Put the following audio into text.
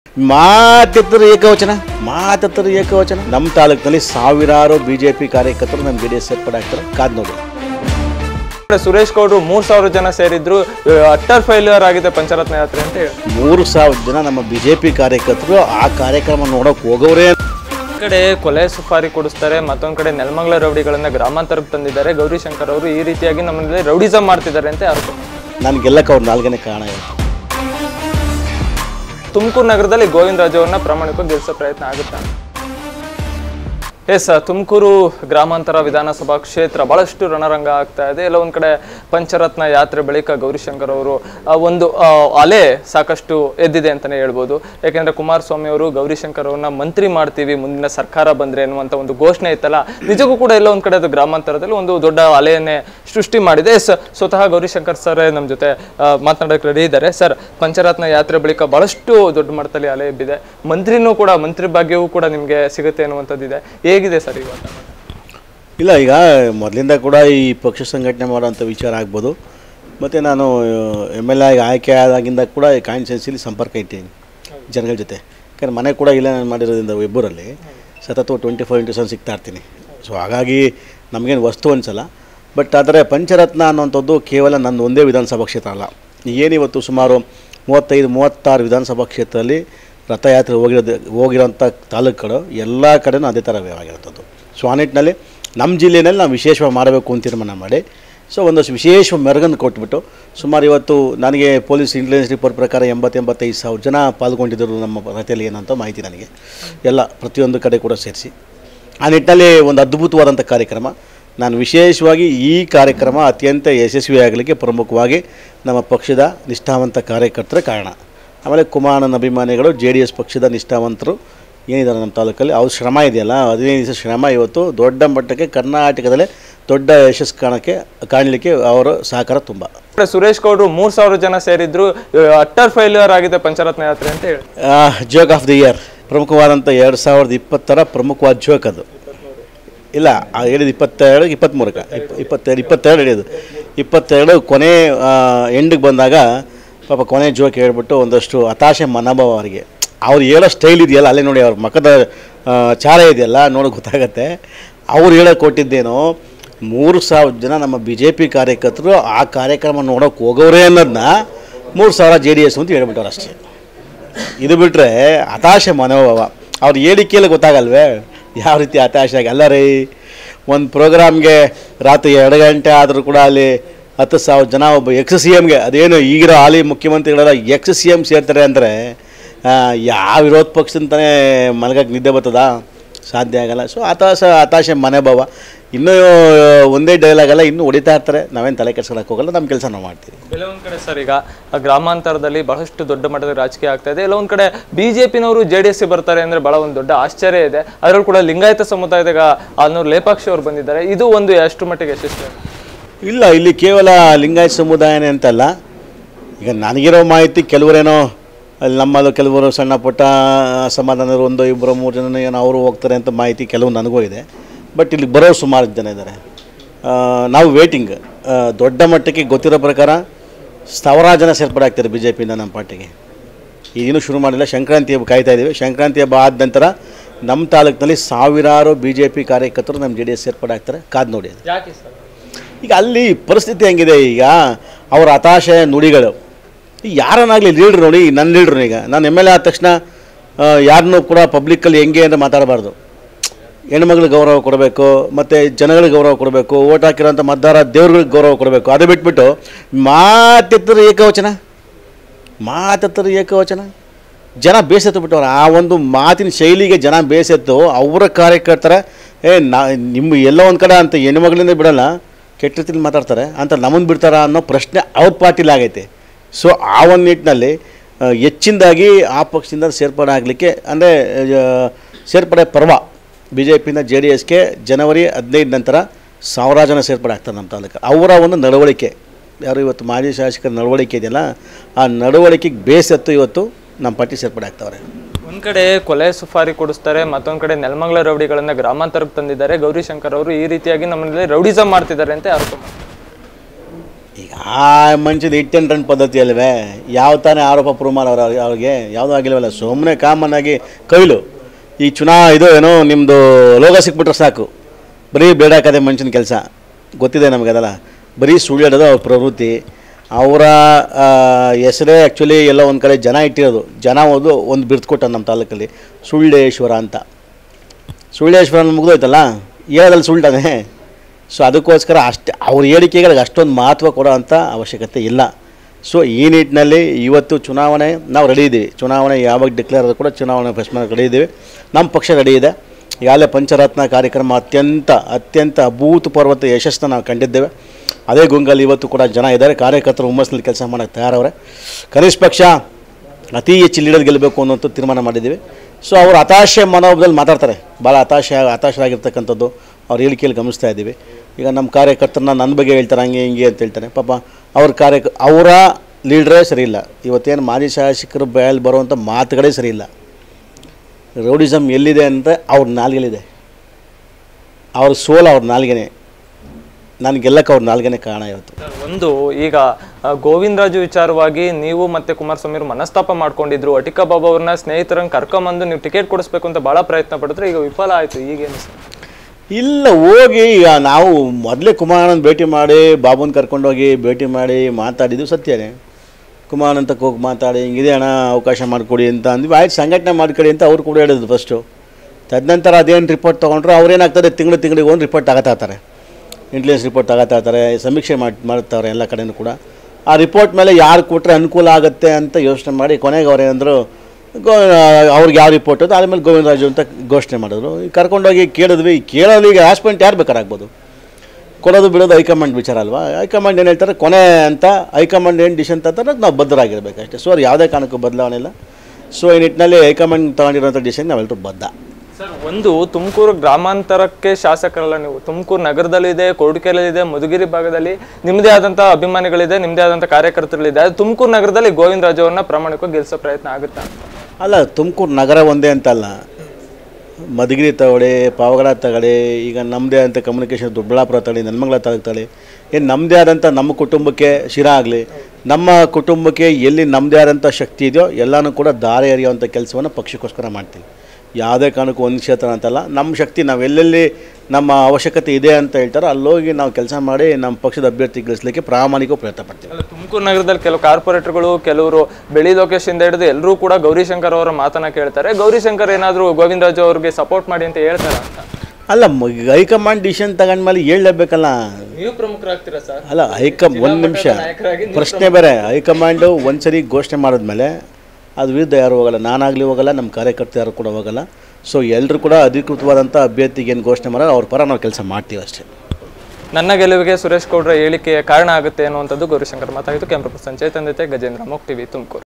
ಮಾತೆತ್ತರು ಏಕವಚನ ಮಾತೆತ್ತರು ಏಕವಚನ ನಮ್ಮ ತಾಲೂಕಿನಲ್ಲಿ ಸಾವಿರಾರು ಬಿಜೆಪಿ ಕಾರ್ಯಕರ್ತರು ನಮ್ಮ ಜೆ ಡಿ ಎಸ್ ಸೇರ್ಪಡೆ ಆಗ್ತಾರೆ ಕಾದ್ ನೋಡಿ ಸುರೇಶ್ ಗೌಡ್ರು ಮೂರ್ ಸಾವಿರ ಜನ ಸೇರಿದ್ರು ಅಟ್ಟರ್ ಫೈಲ್ಯೂರ್ ಆಗಿದೆ ಪಂಚರತ್ನ ಯಾತ್ರೆ ಅಂತ ಹೇಳಿ ಮೂರು ಸಾವಿರ ಜನ ನಮ್ಮ ಬಿಜೆಪಿ ಕಾರ್ಯಕರ್ತರು ಆ ಕಾರ್ಯಕ್ರಮ ನೋಡೋಕೆ ಹೋಗೋರೇ ಒಂದ್ ಕಡೆ ಕೊಲೆ ಸುಫಾರಿ ಕೊಡಿಸ್ತಾರೆ ಮತ್ತೊಂದ್ ಕಡೆ ನೆಲಮಂಗಲ ರೌಡಿಗಳನ್ನ ಗ್ರಾಮಾಂತರಕ್ಕೆ ತಂದಿದ್ದಾರೆ ಗೌರಿಶಂಕರ್ ಅವರು ಈ ರೀತಿಯಾಗಿ ನಮ್ಮಲ್ಲಿ ರೌಡಿಸಮ್ ಮಾಡ್ತಿದ್ದಾರೆ ಅಂತ ಆರೋಪ ನನಗೆ ಗೆಲ್ಲಕ್ಕೆ ಅವ್ರು ನಾಲ್ಗನೇ ಕಾರಣ ಇರುತ್ತೆ ತುಮಕೂರು ನಗರದಲ್ಲಿ ಗೋವಿಂದ ರಾಜು ಅವ್ರನ್ನ ಪ್ರಾಮಾಣಿಕವಾಗಿ ಗೆಲ್ಲಿಸೋ ಪ್ರಯತ್ನ ಆಗುತ್ತೆ ಎಸ್ ತುಮಕೂರು ಗ್ರಾಮಾಂತರ ವಿಧಾನಸಭಾ ಕ್ಷೇತ್ರ ಬಹಳಷ್ಟು ರಣರಂಗ ಆಗ್ತಾ ಇದೆ ಎಲ್ಲ ಒಂದ್ ಕಡೆ ಪಂಚರತ್ನ ಯಾತ್ರೆ ಬಳಿಕ ಗೌರಿಶಂಕರ್ ಅವರು ಆ, ಒಂದು ಆ, ಅಲೆ ಸಾಕಷ್ಟು ಎದ್ದಿದೆ ಅಂತಾನೆ ಹೇಳ್ಬೋದು ಯಾಕೆಂದ್ರೆ ಕುಮಾರಸ್ವಾಮಿ ಅವರು ಗೌರಿಶಂಕರ್ ಅವ್ರನ್ನ ಮಂತ್ರಿ ಮಾಡ್ತೀವಿ ಮುಂದಿನ ಸರ್ಕಾರ ಬಂದ್ರೆ ಅನ್ನುವಂತ ಒಂದು ಘೋಷಣೆ ಇತ್ತಲ್ಲ ನಿಜಕ್ಕೂ ಕೂಡ ಎಲ್ಲ ಒಂದ್ ಕಡೆ ಅದು ಗ್ರಾಮಾಂತರದಲ್ಲಿ ಒಂದು ದೊಡ್ಡ ಅಲೆಯನ್ನೇ ಸೃಷ್ಟಿ ಮಾಡಿದೆ ಎಸ್ ಸ್ವತಃ ಗೌರಿಶಂಕರ್ ಸರ್ ನಮ್ಮ ಜೊತೆ ಆ, ಮಾತನಾಡಕ್ಕೆ ರೆಡಿ ಇದ್ದಾರೆ ಸರ್ ಪಂಚರತ್ನ ಯಾತ್ರೆ ಬಳಿಕ ಬಹಳಷ್ಟು ದೊಡ್ಡ ಮಟ್ಟದಲ್ಲಿ ಅಲೆ ಎಬ್ಬಿದೆ ಮಂತ್ರಿನೂ ಕೂಡ ಮಂತ್ರಿ ಭಾಗ್ಯವೂ ಕೂಡ ನಿಮಗೆ ಸಿಗುತ್ತೆ ಅನ್ನುವಂಥದ್ದಿದೆ ಹೇಗಿದೆ ಸರ್ ಇವಾಗ ಇಲ್ಲ ಈಗ ಮೊದಲಿಂದ ಕೂಡ ಈ ಪಕ್ಷ ಸಂಘಟನೆ ಮಾಡೋಂಥ ವಿಚಾರ ಆಗ್ಬೋದು ಮತ್ತು ನಾನು ಎಮ್ ಎಲ್ ಎ ಆಯ್ಕೆ ಆದಾಗಿಂದ ಕೂಡ ಈ ಕಾನ್ಸ್ಟಿಟ್ಯೂನ್ಸಿಲಿ ಸಂಪರ್ಕ ಇಟ್ಟಿದ್ದೀನಿ ಜನಗಳ ಜೊತೆ ಯಾಕಂದ್ರೆ ಮನೆ ಕೂಡ ಇಲ್ಲ ನಾನು ಮಾಡಿರೋದ್ರಿಂದ ವೆಬ್ಬೂರಲ್ಲಿ ಸತತ ಟ್ವೆಂಟಿ ಫೋರ್ ಇಂಟು ಸೆವೆನ್ ಸಿಗ್ತಾ ಇರ್ತೀನಿ ಸೊ ಹಾಗಾಗಿ ನಮಗೇನು ವಸ್ತು ಅನಿಸಲ್ಲ ಬಟ್ ಆದರೆ ಪಂಚರತ್ನ ಅನ್ನುವಂಥದ್ದು ಕೇವಲ ನನ್ನ ಒಂದೇ ವಿಧಾನಸಭಾ ಕ್ಷೇತ್ರ ಅಲ್ಲ ಏನಿವತ್ತು ಸುಮಾರು ಮೂವತ್ತೈದು ಮೂವತ್ತಾರು ವಿಧಾನಸಭಾ ಕ್ಷೇತ್ರದಲ್ಲಿ ರಥಯಾತ್ರೆ ಹೋಗಿರೋದು ಹೋಗಿರೋಂಥ ತಾಲೂಕುಗಳು ಎಲ್ಲ ಕಡೆನೂ ಅದೇ ಥರ ಆಗಿರುವಂಥದ್ದು ಸೊ ಆ ನಿಟ್ಟಿನಲ್ಲಿ ನಮ್ಮ ಜಿಲ್ಲೆಯಲ್ಲಿ ನಾವು ವಿಶೇಷವಾಗಿ ಮಾಡಬೇಕು ಅಂತ ತೀರ್ಮಾನ ಮಾಡಿ ಸೊ ಒಂದಷ್ಟು ವಿಶೇಷ ಮೆರುಗನ್ನು ಕೊಟ್ಬಿಟ್ಟು ಸುಮಾರು ಇವತ್ತು ನನಗೆ ಪೊಲೀಸ್ ಇಂಟೆಲಿಜೆನ್ಸ್ ರಿಪೋರ್ಟ್ ಪ್ರಕಾರ ಎಂಬತ್ತು ಎಂಬತ್ತೈದು ಸಾವಿರ ಜನ ಪಾಲ್ಗೊಂಡಿದ್ದರು ನಮ್ಮ ರಥದಲ್ಲಿ ಏನಂತ ಮಾಹಿತಿ ನನಗೆ ಎಲ್ಲ ಪ್ರತಿಯೊಂದು ಕಡೆ ಕೂಡ ಸೇರಿಸಿ ಆ ನಿಟ್ಟಿನಲ್ಲಿ ಒಂದು ಅದ್ಭುತವಾದಂಥ ಕಾರ್ಯಕ್ರಮ ನಾನು ವಿಶೇಷವಾಗಿ ಈ ಕಾರ್ಯಕ್ರಮ ಅತ್ಯಂತ ಯಶಸ್ವಿಯಾಗಲಿಕ್ಕೆ ಪ್ರಮುಖವಾಗಿ ನಮ್ಮ ಪಕ್ಷದ ನಿಷ್ಠಾವಂತ ಕಾರ್ಯಕರ್ತರ ಕಾರಣ ಆಮೇಲೆ ಕುಮಾರನ ಅಭಿಮಾನಿಗಳು ಜೆ ಡಿ ಎಸ್ ಪಕ್ಷದ ನಿಷ್ಠಾವಂತರು ಏನಿದ್ದಾರೆ ನಮ್ಮ ತಾಲೂಕಲ್ಲಿ ಅವ್ರ ಶ್ರಮ ಇದೆಯಲ್ಲ ಹದಿನೈದು ದಿವಸ ಶ್ರಮ ಇವತ್ತು ದೊಡ್ಡ ಮಟ್ಟಕ್ಕೆ ಕರ್ನಾಟಕದಲ್ಲೇ ದೊಡ್ಡ ಯಶಸ್ಸು ಕಾಣಕ್ಕೆ ಕಾಣಲಿಕ್ಕೆ ಅವರ ಸಹಕಾರ ತುಂಬ ಸುರೇಶ್ ಗೌಡ್ರು ಮೂರ್ ಸಾವಿರ ಜನ ಸೇರಿದ್ರು ಅಟ್ಟರ್ ಫೈಲ್ಯೂರ್ ಆಗಿದೆ ಪಂಚರತ್ನ ಯಾತ್ರೆ ಅಂತ ಹೇಳಿ ಜೋಕ್ ಆಫ್ ದಿ ಇಯರ್ ಪ್ರಮುಖವಾದಂಥ ಎರಡು ಸಾವಿರದ ಇಪ್ಪತ್ತರ ಪ್ರಮುಖವಾದ ಜೋಕ್ ಅದು ಇಲ್ಲ ಆ ಹೇಳಿದ ಇಪ್ಪತ್ತೆರಡು ಇಪ್ಪತ್ತ್ಮೂರಕ್ಕೆ ಇಪ್ ಇಪ್ಪತ್ತೆರಡು ಇಪ್ಪತ್ತೆರಡು ಹೇಳಿದ್ದು ಇಪ್ಪತ್ತೆರಡು ಕೊನೆ ಎಂಡಿಗೆ ಬಂದಾಗ ಪಾಪ ಕೊನೆ ಜೋಕ್ ಹೇಳ್ಬಿಟ್ಟು ಒಂದಷ್ಟು ಹತಾಶೆ ಮನೋಭಾವ ಅವರಿಗೆ ಅವ್ರು ಹೇಳೋ ಸ್ಟೈಲ್ ಇದೆಯಲ್ಲ ಅಲ್ಲೇ ನೋಡಿ ಅವ್ರ ಮಖದ ಆ, ಚಾರ ಇದೆಯಲ್ಲ ನೋಡೋಕೆ ಗೊತ್ತಾಗತ್ತೆ ಅವ್ರು ಹೇಳೋಕೆ ಕೊಟ್ಟಿದ್ದೇನೋ ಮೂರು ಸಾವಿರ ಜನ ನಮ್ಮ ಬಿ ಜೆ ಪಿ ಕಾರ್ಯಕರ್ತರು ಆ ಕಾರ್ಯಕ್ರಮ ನೋಡೋಕೆ ಹೋಗೋರೇ ಅನ್ನೋದನ್ನ ಮೂರು ಸಾವಿರ ಜೆ ಡಿ ಎಸ್ ಅಂತ ಹೇಳ್ಬಿಟ್ಟವ್ರು ಅಷ್ಟೇ ಇದು ಬಿಟ್ಟರೆ ಹತಾಶೆ ಮನೋಭಾವ ಅವ್ರ ಹೇಳಿಕೆಯಲ್ಲಿ ಗೊತ್ತಾಗಲ್ವೇ ಯಾವ ರೀತಿ ಹತಾಶೆ ಆಗಿ ಅಲ್ಲ ರೀ ಒಂದು ಪ್ರೋಗ್ರಾಮ್ಗೆ ರಾತ್ರಿ ಎರಡು ಗಂಟೆ ಆದರೂ ಕೂಡ ಅಲ್ಲಿ ಹತ್ತು ಸಾವಿರ ಜನ ಒಬ್ಬ ಎಕ್ಸ್ ಸಿ ಎಮ್ಗೆ ಅದೇನು ಈಗಿರೋ ಹಾಲಿ ಮುಖ್ಯಮಂತ್ರಿಗಳೆಲ್ಲ ಎಕ್ಸ್ ಸಿ ಎಮ್ ಸೇರ್ತಾರೆ ಅಂದರೆ ಯಾವ ವಿರೋಧ ಪಕ್ಷದಿಂದನೇ ಮಲಗಕ್ಕೆ ನಿದ್ದೆ ಬರ್ತದಾ ಸಾಧ್ಯ ಆಗಲ್ಲ ಸೊ ಹತಾಶ ಹತಾಶೆ ಮನೋಭಾವ ಇನ್ನೂ ಒಂದೇ ಡೈಲಾಗ್ ಅಲ್ಲ ಇನ್ನೂ ಹೊಡಿತಾ ಇರ್ತಾರೆ ನಾವೇನು ತಲೆ ಕೆಡ್ಸ್ಕೊಳಕ್ಕೆ ಹೋಗಲ್ಲ ನಮ್ಮ ಕೆಲಸ ನಾವು ಮಾಡ್ತೀವಿ ಎಲ್ಲ ಒಂದ್ ಕಡೆ ಸರ್ ಈಗ ಆ ಗ್ರಾಮಾಂತರದಲ್ಲಿ ಬಹಳಷ್ಟು ದೊಡ್ಡ ಮಟ್ಟದ ರಾಜಕೀಯ ಆಗ್ತಾ ಇದೆ ಎಲ್ಲ ಒಂದ್ ಕಡೆ ಬಿಜೆಪಿನವರು ಜೆ ಡಿ ಎಸ್ ಬರ್ತಾರೆ ಅಂದ್ರೆ ಬಹಳ ಒಂದು ದೊಡ್ಡ ಆಶ್ಚರ್ಯ ಇದೆ ಅದರಲ್ಲೂ ಕೂಡ ಲಿಂಗಾಯತ ಸಮುದಾಯದಾಗ ಆಲ್ನೂರು ಲೇಪಾಕ್ಷಿ ಅವರು ಬಂದಿದ್ದಾರೆ ಇದು ಒಂದು ಎಷ್ಟು ಮಟ್ಟಿಗೆ ಯಶಸ್ವಿ ಇಲ್ಲ ಇಲ್ಲಿ ಕೇವಲ ಲಿಂಗಾಯತ ಸಮುದಾಯನೇ ಅಂತಲ್ಲ ಈಗ ನನಗಿರೋ ಮಾಹಿತಿ ಕೆಲವರೇನೋ ಅಲ್ಲಿ ನಮ್ಮಲ್ಲೂ ಕೆಲವರು ಸಣ್ಣ ಪುಟ್ಟ ಸಮಾಧಾನರು ಒಂದು ಇಬ್ಬರು ಮೂರು ಜನ ಏನೋ ಅವರು ಹೋಗ್ತಾರೆ ಅಂತ ಮಾಹಿತಿ ಕೆಲವು ನನಗೂ ಇದೆ ಬಟ್ ಇಲ್ಲಿ ಬರೋ ಸುಮಾರು ಜನ ಇದ್ದಾರೆ ಆ, ನಾವು ವೇಟಿಂಗ್ ದೊಡ್ಡ ಮಟ್ಟಕ್ಕೆ ಗೊತ್ತಿರೋ ಪ್ರಕಾರ ಸಾವಿರಾರು ಜನ ಸೇರ್ಪಡೆ ಆಗ್ತಾರೆ ಬಿ ಜೆ ಪಿಯಿಂದ ನಮ್ಮ ಪಾರ್ಟಿಗೆ ಈಗಿನ್ನೂ ಶುರು ಮಾಡಿಲ್ಲ ಸಂಕ್ರಾಂತಿ ಹಬ್ಬ ಕಾಯ್ತಾ ಇದ್ದೀವಿ ಸಂಕ್ರಾಂತಿ ಹಬ್ಬ ಆದ ನಂತರ ನಮ್ಮ ತಾಲೂಕಿನಲ್ಲಿ ಸಾವಿರಾರು ಬಿ ಜೆ ಪಿ ಕಾರ್ಯಕರ್ತರು ನಮ್ಮ ಜೆ ಡಿ ಎಸ್ ಸೇರ್ಪಡೆ ಆಗ್ತಾರೆ ಕಾದು ನೋಡಿ ಯಾಕೆ ಸರ್ ಈಗ ಅಲ್ಲಿ ಪರಿಸ್ಥಿತಿ ಹೆಂಗಿದೆ ಈಗ ಅವರ ಹತಾಶೆ ನುಡಿಗಳು ಈಗ ಯಾರನ್ನಾಗಲಿ ಲೀಡ್ರ್ ನೋಡಿ ನನ್ನ ಲೀಡ್ರು ಈಗ ನಾನು ಎಮ್ ಎಲ್ ಎ ಆದ ತಕ್ಷಣ ಯಾರನ್ನೂ ಕೂಡ ಪಬ್ಲಿಕ್ಕಲ್ಲಿ ಹೆಂಗೆ ಅಂತ ಮಾತಾಡಬಾರ್ದು ಹೆಣ್ಮಗಳಿಗೆ ಗೌರವ ಕೊಡಬೇಕು ಮತ್ತು ಜನಗಳಿಗೆ ಗೌರವ ಕೊಡಬೇಕು ಓಟ್ ಹಾಕಿರೋಂಥ ಮತದಾರ ದೇವ್ರಿಗೆ ಗೌರವ ಕೊಡಬೇಕು ಅದು ಬಿಟ್ಬಿಟ್ಟು ಮಾತೆತ್ತರು ಏಕವಚನ ಮಾತೆತ್ತರು ಏಕವಚನ ಜನ ಬೇಸತ್ತು ಬಿಟ್ಟವ್ರು ಆ ಒಂದು ಮಾತಿನ ಶೈಲಿಗೆ ಜನ ಬೇಸತ್ತು ಅವರ ಕಾರ್ಯಕರ್ತರ ಏ ನಾ ನಿಮ್ಮ ಎಲ್ಲೋ ಒಂದು ಕಡೆ ಅಂತ ಹೆಣ್ಮಗಳಿಂದ ಬಿಡಲ್ಲ ಕೆಟ್ಟ ರೀತಿಲಿ ಮಾತಾಡ್ತಾರೆ ಅಂತ ನಮ್ಮನ್ನು ಬಿಡ್ತಾರ ಅನ್ನೋ ಪ್ರಶ್ನೆ ಅವ್ರ ಪಾರ್ಟಿಲಿ ಆಗೈತೆ ಸೊ ಆ ಒಂದು ನಿಟ್ಟಿನಲ್ಲಿ ಆ, ಹೆಚ್ಚಿನದಾಗಿ ಆ ಪಕ್ಷದಿಂದ ಸೇರ್ಪಡೆ ಆಗಲಿಕ್ಕೆ ಅಂದರೆ ಸೇರ್ಪಡೆ ಪರ್ವ ಬಿ ಜೆ ಪಿಯಿಂದ ಜೆ ಡಿ ಎಸ್ಗೆ ಜನವರಿ ಹದಿನೈದು ನಂತರ ಸಾವಿರಾರು ಜನ ಸೇರ್ಪಡೆ ಆಗ್ತಾರೆ ನಮ್ಮ ತಾಲೂಕು ಅವರ ಒಂದು ನಡವಳಿಕೆ ಯಾರು ಇವತ್ತು ಮಾಜಿ ಶಾಸಕರ ನಡವಳಿಕೆ ಇದೆಯಲ್ಲ ಆ ನಡವಳಿಕೆಗೆ ಬೇಸತ್ತು ಇವತ್ತು ನಮ್ಮ ಪಾರ್ಟಿ ಸೇರ್ಪಡೆ ಆಗ್ತಾವ್ರೆ ಒಂದ್ ಕಡೆ ಕೊಲೆ ಸುಫಾರಿ ಕೊಡಿಸ್ತಾರೆ ಮತ್ತೊಂದ್ ಕಡೆ ನೆಲಮಂಗಲ ರೌಡಿಗಳನ್ನ ಗ್ರಾಮಾಂತರಕ್ಕೆ ತಂದಿದ್ದಾರೆ ಗೌರಿಶಂಕರ್ ಅವರು ಈ ರೀತಿಯಾಗಿ ನಮ್ಮಲ್ಲಿ ರೌಡಿಸಮ್ ಮಾಡ್ತಿದ್ದಾರೆ ಅಂತ ಆರೋಪ ಮಾಡ್ತಾರೆ. ಈಗ ಆ ಮನುಷ್ಯದ ಹಿಟ್ ಆ್ಯಂಡ್ ರನ್ ಪದ್ಧತಿ ಅಲ್ವೇ ಯಾವ ತಾನೇ ಆರೋಪ ಪ್ರೂವ್ ಮಾಡೋರು ಅವ್ರಿಗೆ ಅವ್ರಿಗೆ ಯಾವುದೂ ಆಗಿಲ್ವಲ್ಲ ಸುಮ್ಮನೆ ಕಾಮನ್ ಆಗಿ ಕೈಲು ಈ ಚುನಾ ಇದು ಏನೋ ನಿಮ್ಮದು ಲೋಗ ಸಿಕ್ಬಿಟ್ರೆ ಸಾಕು ಬರೀ ಬೇಡಾಕದೆ ಮನುಷ್ಯನ ಕೆಲಸ ಗೊತ್ತಿದೆ ನಮಗೆ ಅದಲ್ಲ ಬರೀ ಸುಳ್ಳು ಹೇಳೋದು ಅವ್ರ ಪ್ರವೃತ್ತಿ ಅವರ ಹೆಸರೇ ಆ್ಯಕ್ಚುಲಿ ಎಲ್ಲ ಒಂದು ಕಡೆ ಜನ ಇಟ್ಟಿರೋದು ಜನ ಒಂದು ಒಂದು ಬಿರ್ದು ಕೊಟ್ಟ ನಮ್ಮ ತಾಲೂಕಲ್ಲಿ ಸುಳ್ಳೇಶ್ವರ ಅಂತ ಸುಳ್ಳೇಶ್ವರ ಮುಗಿದೋಯ್ತಲ್ಲ ಹೇಳೋದ್ರಲ್ಲಿ ಸುಳ್ತಾನೆ ಸೊ ಅದಕ್ಕೋಸ್ಕರ ಅಷ್ಟೇ ಅವ್ರ ಹೇಳಿಕೆಗಳಿಗೆ ಅಷ್ಟೊಂದು ಮಹತ್ವ ಕೊಡೋ ಅಂಥ ಅವಶ್ಯಕತೆ ಇಲ್ಲ ಸೊ ಈ ನಿಟ್ಟಿನಲ್ಲಿ ಇವತ್ತು ಚುನಾವಣೆ ನಾವು ರೆಡಿ ಇದ್ದೀವಿ ಚುನಾವಣೆ ಯಾವಾಗ ಡಿಕ್ಲೇರ್ ಆದರೂ ಕೂಡ ಚುನಾವಣೆ ಫಸ್ಟ್ ಮೇಲೆ ರೆಡಿ ಇದ್ದೀವಿ ನಮ್ಮ ಪಕ್ಷ ರೆಡಿ ಇದೆ ಈಗಾಗಲೇ ಪಂಚರತ್ನ ಕಾರ್ಯಕ್ರಮ ಅತ್ಯಂತ ಅತ್ಯಂತ ಅಭೂತಪೂರ್ವತ ಯಶಸ್ಸನ್ನ ನಾವು ಕಂಡಿದ್ದೇವೆ ಅದೇ ಗುಂಗಲ್ಲಿ ಇವತ್ತು ಕೂಡ ಜನ ಇದ್ದಾರೆ ಕಾರ್ಯಕರ್ತರು ಹುಮ್ಮಸ್ನಲ್ಲಿ ಕೆಲಸ ಮಾಡೋಕ್ಕೆ ತಯಾರವ್ರೆ ಕನಿಷ್ಠ ಪಕ್ಷ ಅತಿ ಹೆಚ್ಚು ಲೀಡರ್ ಗೆಲ್ಲಬೇಕು ಅನ್ನೋಂಥ ತೀರ್ಮಾನ ಮಾಡಿದ್ದೀವಿ ಸೊ ಅವರು ಹತಾಶೆ ಮನೋಭಾವದಲ್ಲಿ ಮಾತಾಡ್ತಾರೆ ಭಾಳ ಹತಾಶೆ ಹತಾಶರಾಗಿರ್ತಕ್ಕಂಥದ್ದು ಅವ್ರ ಹೇಳಿಕೆಯಲ್ಲಿ ಗಮನಿಸ್ತಾ ಇದ್ದೀವಿ ಈಗ ನಮ್ಮ ಕಾರ್ಯಕರ್ತರನ್ನ ನನ್ನ ಬಗ್ಗೆ ಹೇಳ್ತಾರೆ ಹಂಗೆ ಹಿಂಗೆ ಅಂತ ಹೇಳ್ತಾರೆ ಪಾಪ ಅವ್ರ ಕಾರ್ಯ ಅವರ ಲೀಡ್ರೇ ಸರಿ ಇಲ್ಲ ಇವತ್ತೇನು ಮಾಜಿ ಶಾಸಕರು ಬಾಯಲ್ಲಿ ಬರುವಂಥ ಮಾತುಗಳೇ ಸರಿ ಇಲ್ಲ ರೌಡಿಸಮ್ ಎಲ್ಲಿದೆ ಅಂತ ಅವ್ರ ನಾಲ್ಗೆಲಿದೆ ಅವ್ರ ಸೋಲು ಅವ್ರ ನಾಲ್ಗೆನೆ ನಾನು ಗೆಲ್ಲಕ್ಕೆ ಅವ್ರ ನಾಲ್ಗೆನೆ ಕಾರಣ ಇವತ್ತು ಒಂದು ಈಗ ಆ, ಗೋವಿಂದರಾಜು ವಿಚಾರವಾಗಿ ನೀವು ಮತ್ತೆ ಕುಮಾರಸ್ವಾಮಿ ಅವರು ಮನಸ್ತಾಪ ಮಾಡ್ಕೊಂಡಿದ್ರು ಅಟಿಕಾ ಬಾಬು ಅವ್ರನ್ನ ಸ್ನೇಹಿತರನ್ನ ಕರ್ಕೊಂಬಂದು ನೀವು ಟಿಕೆಟ್ ಕೊಡಿಸ್ಬೇಕು ಅಂತ ಬಹಳ ಪ್ರಯತ್ನ ಪಡಿದ್ರೆ ಈಗ ವಿಫಲ ಆಯ್ತು ಈಗೇನು ಸರ್ ಇಲ್ಲ ಹೋಗಿ ಈಗ ನಾವು ಮೊದಲೇ ಕುಮಾರಣ್ಣನ ಭೇಟಿ ಮಾಡಿ ಬಾಬುನ ಕರ್ಕೊಂಡೋಗಿ ಭೇಟಿ ಮಾಡಿ ಮಾತಾಡಿದ್ದು ಸತ್ಯನೇ ಕುಮಾರಣ್ಣಂತಕ್ಕೆ ಹೋಗಿ ಮಾತಾಡಿ ಹಿಂಗಿದೆ ಅಣ್ಣ ಅವಕಾಶ ಮಾಡಿಕೊಡಿ ಅಂತ ಅಂದ್ವಿ ಆಯ್ತು ಸಂಘಟನೆ ಮಾಡ್ಕೊಡಿ ಅಂತ ಅವ್ರು ಕೂಡ ಹೇಳಿದ್ರು ಫಸ್ಟು ತದನಂತರ ಅದೇನು ರಿಪೋರ್ಟ್ ತೊಗೊಂಡ್ರು ಅವ್ರೇನಾಗ್ತದೆ ತಿಂಗಳು ತಿಂಗಳಿಗೆ ಒಂದು ರಿಪೋರ್ಟ್ ತಗೋತಾ ಇರ್ತಾರೆ ಇಂಟೆಲಿಜೆನ್ಸ್ ರಿಪೋರ್ಟ್ ತಗೋತಾ ಇರ್ತಾರೆ ಸಮೀಕ್ಷೆ ಮಾಡಿ ಮಾಡ್ತಾರೆ ಎಲ್ಲ ಕಡೆನೂ ಕೂಡ ಆ ರಿಪೋರ್ಟ್ ಮೇಲೆ ಯಾರು ಕೊಟ್ಟರೆ ಅನುಕೂಲ ಆಗುತ್ತೆ ಅಂತ ಯೋಚನೆ ಮಾಡಿ ಕೊನೆಗೆ ಅವ್ರು ಏನಂದ್ರು ಗೋ ಅವ್ರಿಗೆ ಯಾವ ರಿಪೋರ್ಟ್ ಅದು ಆದಮೇಲೆ ಗೋವಿಂದರಾಜು ಅಂತ ಘೋಷಣೆ ಮಾಡಿದ್ರು ಈಗ ಕರ್ಕೊಂಡೋಗಿ ಕೇಳಿದ್ವಿ ಕೇಳೋದು ಈಗ ಹಾಸ್ಪೆಂಟ್ ಯಾರು ಬೇಕಾರಾಗ್ಬೋದು ಕೊಡೋದು ಬಿಡೋದು ಹೈಕಮಾಂಡ್ ವಿಚಾರ ಅಲ್ವಾ ಹೈಕಮಾಂಡ್ ಏನು ಹೇಳ್ತಾರೆ ಕೊನೆ ಅಂತ ಹೈಕಮಾಂಡ್ ಏನು ಡಿಸಿಷನ್ ತರ್ತಾರೆ ನಾವು ಬದ್ಧರಾಗಿರ್ಬೇಕು ಅಷ್ಟೇ ಸೊ ಅವ್ರು ಯಾವುದೇ ಕಾರಣಕ್ಕೂ ಬದಲಾವಣೆ ಇಲ್ಲ ಸೊ ಈ ನಿಟ್ಟಿನಲ್ಲಿ ಹೈಕಮಾಂಡ್ ತಗೊಂಡಿರೋಂಥ ಡಿಸಿಷನ್ ನಾವೆಲ್ಲರೂ ಬದ್ಧ ಸರ್ ಒಂದು ತುಮಕೂರು ಗ್ರಾಮಾಂತರಕ್ಕೆ ಶಾಸಕರಲ್ಲ ನೀವು ತುಮಕೂರು ನಗರದಲ್ಲಿದೆ ಕೊರಟಗೆರೆಯಲ್ಲಿದೆ ಮಧುಗಿರಿ ಭಾಗದಲ್ಲಿ ನಿಮ್ಮದೇ ಆದಂಥ ಅಭಿಮಾನಿಗಳಿದೆ ನಿಮ್ಮದೇ ಆದಂಥ ಕಾರ್ಯಕರ್ತರುಗಳಿದೆ ಅದು ತುಮಕೂರು ನಗರದಲ್ಲಿ ಗೋವಿಂದರಾಜು ಅವ್ರನ್ನ ಪ್ರಾಮಾಣಿಕವಾಗಿ ಗೆಲ್ಲಿಸೋ ಪ್ರಯತ್ನ ಆಗುತ್ತಾ ಅಂತ ಅಲ್ಲ ತುಮಕೂರು ನಗರ ಒಂದೇ ಅಂತಲ್ಲ ಮಧುಗಿರಿ ತಗೊಳ್ಳಿ ಪಾವಗಡ ತಗೊಳ್ಳಿ ಈಗ ನಮ್ಮದೇ ಅಂತ ಕಮ್ಯುನಿಕೇಷನ್ ದೊಡ್ಡಬಳ್ಳಾಪುರ ತಗೊಳ್ಳಿ ನೆಲಮಂಗಲ ತಾಲೂಕು ತಗೊಳ್ಳಿ ಏನು ನಮ್ಮದೇ ಆದಂಥ ನಮ್ಮ ಕುಟುಂಬಕ್ಕೆ ಶಿರಾ ಆಗಲಿ ನಮ್ಮ ಕುಟುಂಬಕ್ಕೆ ಎಲ್ಲಿ ನಮ್ಮದೇ ಆದಂಥ ಶಕ್ತಿ ಇದೆಯೋ ಎಲ್ಲನೂ ಕೂಡ ದಾರಿ ಎರೆಯುವಂಥ ಕೆಲಸವನ್ನು ಪಕ್ಷಕ್ಕೋಸ್ಕರ ಮಾಡ್ತೀವಿ ಯಾವುದೇ ಕಾರಣಕ್ಕೂ ಒಂದು ಕ್ಷೇತ್ರ ಅಂತಲ್ಲ ನಮ್ಮ ಶಕ್ತಿ ನಾವು ಎಲ್ಲೆಲ್ಲಿ ನಮ್ಮ ಅವಶ್ಯಕತೆ ಇದೆ ಅಂತ ಹೇಳ್ತಾರೋ ಅಲ್ಲೋಗಿ ನಾವು ಕೆಲಸ ಮಾಡಿ ನಮ್ಮ ಪಕ್ಷದ ಅಭ್ಯರ್ಥಿ ಗಳಿಸಲಿಕ್ಕೆ ಪ್ರಾಮಾಣಿಕ ಪ್ರಯತ್ನ ಪಡ್ತೀವಿ ಅಲ್ಲ ತುಮಕೂರು ನಗರದಲ್ಲಿ ಕೆಲವು ಕಾರ್ಪೊರೇಟರ್ಗಳು ಕೆಲವರು ಬೆಳಿ ಲೋಕೇಶಿಂದ ಹಿಡಿದು ಎಲ್ಲರೂ ಕೂಡ ಗೌರಿಶಂಕರ್ ಅವರ ಮಾತನ್ನ ಕೇಳ್ತಾರೆ ಗೌರಿಶಂಕರ್ ಏನಾದರೂ ಗೋವಿಂದರಾಜು ಅವ್ರಿಗೆ ಸಪೋರ್ಟ್ ಮಾಡಿ ಅಂತ ಹೇಳ್ತಾರ ಅಂತ ಅಲ್ಲ ಮ- ಹೈಕಮಾಂಡ್ ಡಿಸಿಷನ್ ತಗೊಂಡ್ಮೇಲೆ ಹೇಳಲೇಬೇಕಲ್ಲ ನೀವು ಪ್ರಮುಖರಾಗ್ತೀರಾ ಸರ್ ಅಲ್ಲ ಹೈಕಮ್ ಒಂದು ನಿಮಿಷ ನಾಯಕರಾಗಿ ಪ್ರಶ್ನೆ ಬೇರೆ ಹೈಕಮಾಂಡು ಒಂದು ಸರಿ ಘೋಷಣೆ ಮಾಡಿದ್ಮೇಲೆ ಅದು ವಿರುದ್ಧ ಯಾರು ಹೋಗಲ್ಲ ನಾನಾಗಲಿ ಹೋಗಲ್ಲ ನಮ್ಮ ಕಾರ್ಯಕರ್ತ ಯಾರು ಕೂಡ ಹೋಗಲ್ಲ ಸೊ ಎಲ್ಲರೂ ಕೂಡ ಅಧಿಕೃತವಾದಂಥ ಅಭ್ಯರ್ಥಿಗೆ ಏನು ಘೋಷಣೆ ಮಾಡೋದು ಅವ್ರ ಪರ ನಾವು ಕೆಲಸ ಮಾಡ್ತೀವಿ ಅಷ್ಟೇ ನನ್ನ ಗೆಲುವಿಗೆ ಸುರೇಶ್ ಗೌಡ್ರ ಹೇಳಿಕೆಯ ಕಾರಣ ಆಗುತ್ತೆ ಅನ್ನುವಂಥದ್ದು ಗೌರಿಶಂಕರ್ ಮಾತಾಗಿತ್ತು ಕ್ಯಾಮ್ರಾ ಪರ್ಸನ್ ಚೇತನ್ ಜೊತೆ ಗಜೇಂದ್ರ ಮೋಕ್ ಟಿವಿ ತುಮಕೂರು